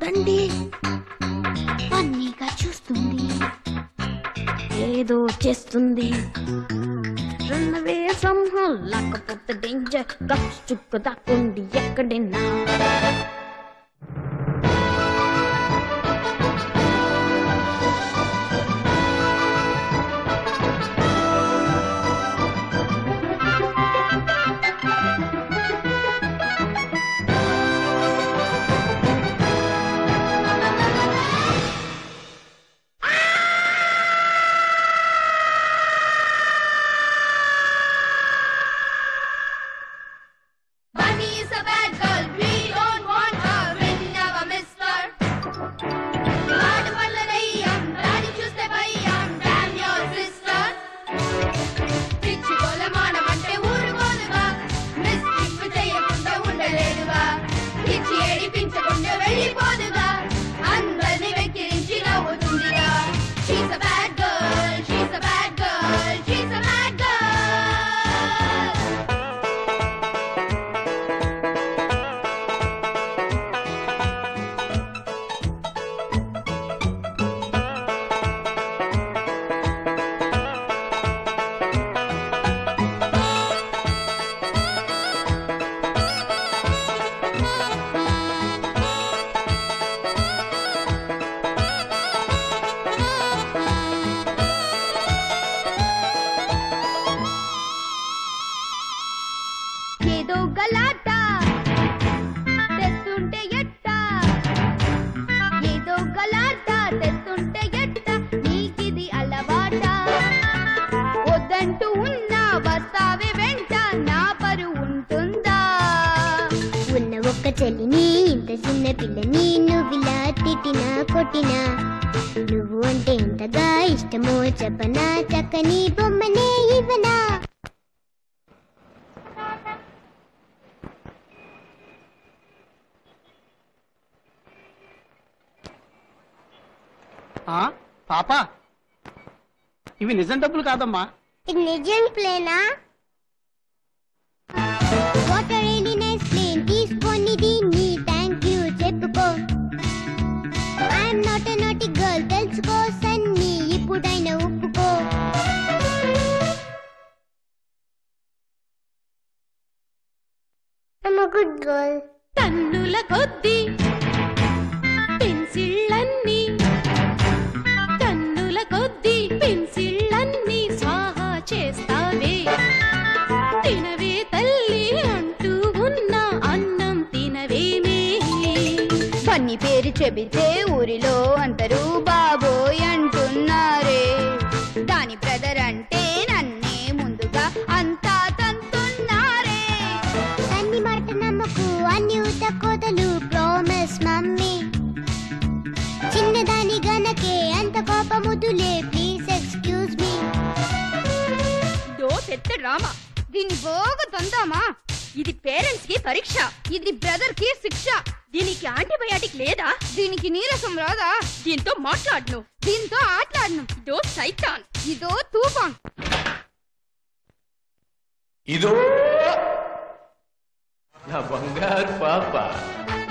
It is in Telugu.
చూడండి ఫన్నీగా చూస్తుంది ఏదో చేస్తుంది రన్నవే సింహం లేకపోతే డేంజర్ గప్స్ చుక్క దాక్కుండి ఎక్కడైనా Bunny is a bad girl. We don't want her. We'll never miss her. ఆడు పళ్ళ దయ్యం. దాన్ని చూస్తే భయం. Damn your sister. పిచ్చి కొలమానం అంటే ఊరుకోదుగా. Mischief చేయకుండా ఉండలేదుగా. పిచ్చి ఏడిపించకుండా వెళ్ళిపోదుగా. అందరిని వెక్కిరించి నవ్వుతుందిగా. She's a bad girl. She's a bad girl. She's a bad girl. ఏదో గలాట తెస్తుంటే ఎట్ట ఏదో గలాట తెస్తుంటే ఎట్ట నీకిది అలవాట వద్దంటూ ఉన్నా వస్తావే వెంట నా పరు ఉంటుందా ఉన్న ఒక్క చెల్లిని ఇంత చిన్న పిల్లని నువ్విలా తిట్టినా కొట్టినా నువ్వు అంటే ఎంతగా ఇష్టమో చెప్పనా చక్కని బొమ్మనే ఇవ్వనా ఆ పాపా ఇవి నిజం డబ్బులు కాదమ్మా ఇది నిజం ప్లేనా వాటర్ రియలీ నైస్ ప్లేన్ తీసుకొని దీన్ని థ్యాంక్ యూ చెప్పుకో I'm not a naughty girl తెలుసుకో సన్ని ఇప్పుడైనా ఒప్పుకో I'm a good girl. టన్నుల కొద్ది పెన్సిళ్ళన్నీ టన్నుల కొద్ది పెన్సిళ్ళన్నీ స్వాహా చేస్తావే తినవే తల్లి అంటూ ఉన్న అన్నం తినవేమే బన్ని పేరు చెబితే ఊరిలో అందరూ బాబోయ్ అంటున్నారే దాని బ్రదర్ అంటే నన్నే ముందుగా అంతా తంతున్నారే అన్ని మాట నమ్మకు అన్ని ఉత కోతలు ప్రామిస్ మమ్మీ చిన్నదాని గనకే అంత కోపముదులే ప్లీజ్ ఎక్స్క్యూజ్ మీ దో పెద్ద డ్రామా దీన్ని బాగా తందామా ఇది పేరెంట్స్ కి పరీక్ష ఇది బ్రదర్ కి శిక్ష దీనికి యాంటీబయాటిక్ లేదా దీనికి నీరసం రాదా దీంతో మాట్లాడను దీంతో ఆటలాడను ఇదో సైతాన్ ఇదో తూఫాన్ ఇదో నా బంగారు పాప